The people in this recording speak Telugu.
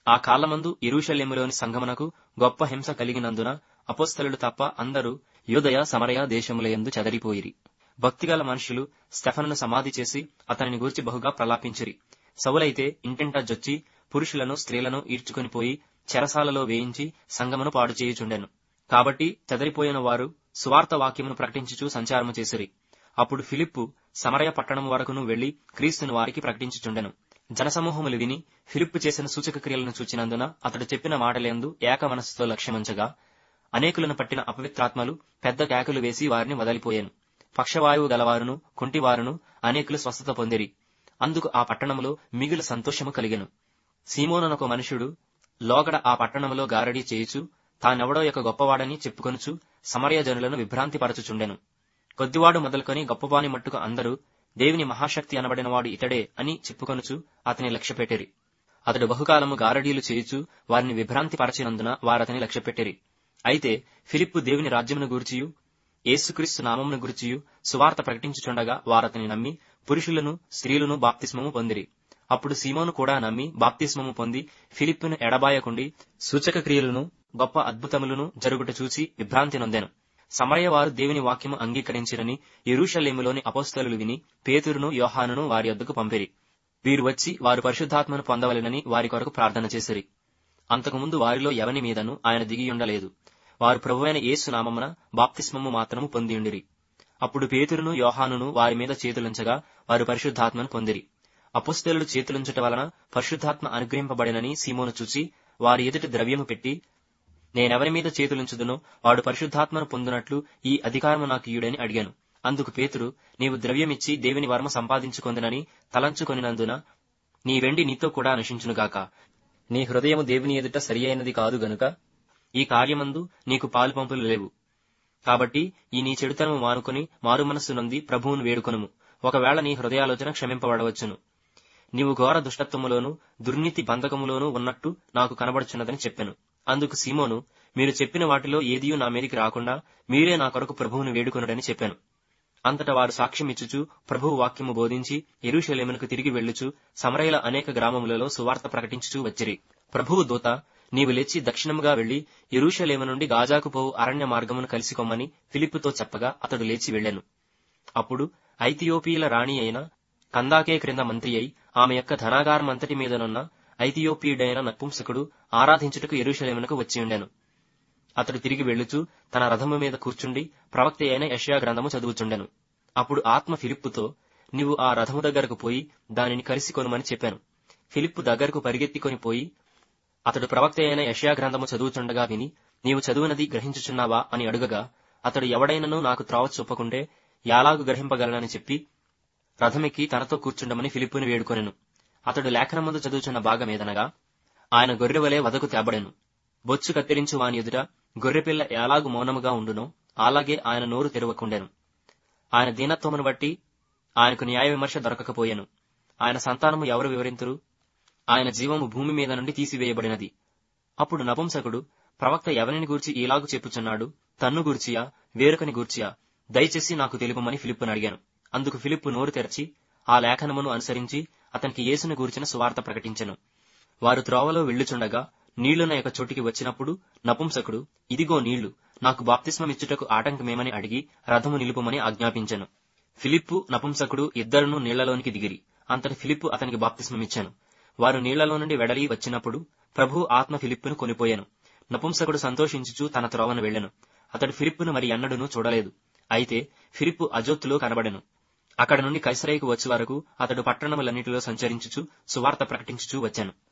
ఆ కాలమందు ఇరుషలేములోని సంగమునకు గొప్ప హింస కలిగినందున అపోస్తలుడు తప్ప అందరూ యూదయ సమరయ దేశములయందు చెదరిపోయిరి భక్తిగల మనుషులు స్టెఫనును సమాధి చేసి అతనిని గూర్చి బహుగా ప్రలాపించిరి సౌలైతే ఇంటింటా జొచ్చి పురుషులను స్త్రీలను ఈడ్చుకొని పోయి చెరసాలలో వేయించి సంగమును పాడు చేయుచుండెను కాబట్టి చెదరిపోయిన వారు సువార్త వాక్యమును ప్రకటించుచు సంచారము చేసిరి అప్పుడు ఫిలిప్పు సమరయ పట్టణం వరకును వెళ్లి క్రీస్తును వారికి ప్రకటించుచుండెను జనసమూహములు విని ఫిలిప్పు చేసిన సూచక క్రియలను చూచినందున అతడు చెప్పిన మాటలందు ఏక మనస్సుతో లక్ష్యమంచగా అనేకులను పట్టిన అపవిత్రాత్మలు పెద్ద కేకలు వేసి వారిని వదలిపోయాను పక్షవాయువు గలవారును కుంటివారును అనేకులు స్వస్థత పొందిరి అందుకు ఆ పట్టణంలో మిగులు సంతోషము కలిగెను సీమోనొక మనుషుడు లోగడ ఆ పట్టణంలో గారడీ చేయుచు తానెవడో యొక్క గొప్పవాడని చెప్పుకొనుచు సమరయ జనులను విభ్రాంతిపరచుచుండెను కొద్దివాడు మొదలుకొని గొప్పవాని మట్టుకు అందరూ దేవుని మహాశక్తి అనబడినవాడు ఇతడే అని చెప్పుకొనుచు అతని లక్ష్యపెట్టిరి అతడు బహుకాలము గారడీలు చేయుచు వారిని విభ్రాంతిపరచినందున వారతని లక్ష్యపెట్టిరి అయితే ఫిలిప్పు దేవుని రాజ్యమును గూర్చియు యేసుక్రీస్తు నామమును గురిచియు సువార్త ప్రకటించుచుండగా వారతని నమ్మి పురుషులను స్త్రీలను బాప్తిస్మము పొందిరి అప్పుడు సీమోను కూడా నమ్మి బాప్తిస్మము పొంది ఫిలిప్పును ఎడబాయకుండి సూచక క్రియలను గొప్ప అద్భుతములను జరుగుట చూచి విభ్రాంతి నొందెను సమరయ వారు దేవుని వాక్యము అంగీకరించిరని ఎరుషలేములోని అపోస్తలులు విని పేతురును యోహానును వారి వద్దకు పంపిరి వీరు వచ్చి వారు పరిశుద్ధాత్మను పొందవలెనని వారి కొరకు ప్రార్థన చేసిరి అంతకుముందు వారిలో ఎవని మీదను ఆయన దిగియుండలేదు వారు ప్రభువైన యేసు నామమున బాప్తిస్మము మాత్రము పొందియుండిరి అప్పుడు పేతురును యోహానును వారి మీద చేతులుంచగా వారు పరిశుద్ధాత్మను పొందిరి అపుస్తలుడు చేతులుంచుట వలన పరిశుద్ధాత్మ అనుగ్రహింపబడినని సీమోను చూచి వారి ఎదుటి ద్రవ్యము పెట్టి నేనెవరి మీద చేతులుంచుదునో వాడు పరిశుద్ధాత్మను పొందినట్లు ఈ అధికారము నాకు ఇయుడని అడిగాను అందుకు పేతురు నీవు ద్రవ్యమిచ్చి దేవుని వరమ సంపాదించుకొందునని తలంచుకొనినందున నీ వెండి నీతో కూడా నశించునుగాక నీ హృదయము దేవుని ఎదుట సరి అయినది కాదు గనుక ఈ కార్యమందు నీకు పాలు పంపులు లేవు కాబట్టి ఈ నీ చెడుతనము మానుకొని మారు మనస్సు నొంది ప్రభువును వేడుకొనుము ఒకవేళ నీ హృదయాలోచన క్షమింపబడవచ్చును నీవు ఘోర దుష్టత్వములోను దుర్నీతి బంధకములోను ఉన్నట్టు నాకు కనబడుచున్నదని చెప్పెను అందుకు సీమోను మీరు చెప్పిన వాటిలో ఏదియూ నా మీదికి రాకుండా మీరే నా కొరకు ప్రభువును వేడుకొనుడని చెప్పాను అంతటా వారు సాక్ష్యమిచ్చుచు ప్రభువు వాక్యము బోధించి ఎరుషలేమునకు తిరిగి వెళ్ళుచు సమరయుల అనేక గ్రామములలో సువార్త ప్రకటించుచూ వచ్చిరి ప్రభువు దూత నీవు లేచి దక్షిణముగా వెళ్లి ఎరుషలేము నుండి గాజాకు పోవు అరణ్య మార్గమును కలిసికొమ్మని ఫిలిప్పుతో చెప్పగా అతడు లేచి వెళ్ళెను అప్పుడు ఐథియోపియల రాణి అయిన కందాకే క్రింద మంత్రి అయి ఆమె యొక్క ధనాగారమంతటి మీదనున్న ఐథియోపియుడైన నపుంసకుడు ఆరాధించుటకు ఎరుషలేమునకు వచ్చియుండెను అతడు తిరిగి వెళ్ళుచు తన రథము మీద కూర్చుండి ప్రవక్త అయిన యషయా గ్రంథము చదువుచుండెను అప్పుడు ఆత్మ ఫిలిప్పుతో నీవు ఆ రథము దగ్గరకు పోయి దానిని కలిసి కొనుమని చెప్పాను ఫిలిప్పు దగ్గరకు పరిగెత్తికొని పోయి అతడు ప్రవక్త అయిన యషయా గ్రంథము చదువుచుండగా విని నీవు చదువునది గ్రహించుచున్నావా అని అడుగగా అతడు ఎవడైనను నాకు త్రావ చూపకుంటే యాలాగు గ్రహింపగలనని చెప్పి రథమెక్కి తనతో కూర్చుండమని ఫిలిప్పుని వేడుకొనెను అతడు లేఖనమందు చదువుచున్న భాగమేదనగా ఆయన గొర్రెవలే వదకు తేబడెను బొచ్చు కత్తిరించు వాని ఎదుట గొర్రెపిల్ల ఎలాగు మౌనముగా ఉండునో అలాగే ఆయన నోరు తెరవకుండెను ఆయన దీనత్వమును బట్టి ఆయనకు న్యాయ విమర్శ దొరకకపోయెను ఆయన సంతానము ఎవరు వివరింతురు ఆయన జీవము భూమి మీద నుండి తీసివేయబడినది అప్పుడు నపుంసకుడు ప్రవక్త ఎవరిని గూర్చి ఇలాగు చెప్పుచున్నాడు తన్ను గూర్చియా వేరొకని గూర్చియా దయచేసి నాకు తెలుపమని ఫిలిప్పును అడిగాను అందుకు ఫిలిప్పు నోరు తెరచి ఆ లేఖనమును అనుసరించి అతనికి యేసును గూర్చిన సువార్త ప్రకటించెను వారు త్రోవలో వెళ్ళుచుండగా నీళ్లున్న యొక్క చోటికి వచ్చినప్పుడు నపుంసకుడు ఇదిగో నీళ్లు నాకు బాప్తిస్మమిచ్చుటకు ఆటంకమేమని అడిగి రథము నిలుపుమని ఆజ్ఞాపించెను ఫిలిప్పు నపుంసకుడు ఇద్దరును నీళ్లలోనికి దిగిరి అంతటి ఫిలిప్పు అతనికి బాప్తిస్మమిచ్చాను వారు నీళ్లలో నుండి వెడలి వచ్చినప్పుడు ప్రభు ఆత్మ ఫిలిప్పును కొనిపోయాను నపుంసకుడు సంతోషించుచు తన త్రోవను వెళ్ళెను అతడు ఫిలిప్పును మరి ఎన్నడూనూ చూడలేదు అయితే ఫిలిప్పు అజోత్తులో కనబడెను అక్కడ నుండి కైసరేకు వచ్చే వరకు అతడు పట్టణములన్నిటిలో సంచరించుచు సువార్త ప్రకటించుచూ వచ్చాను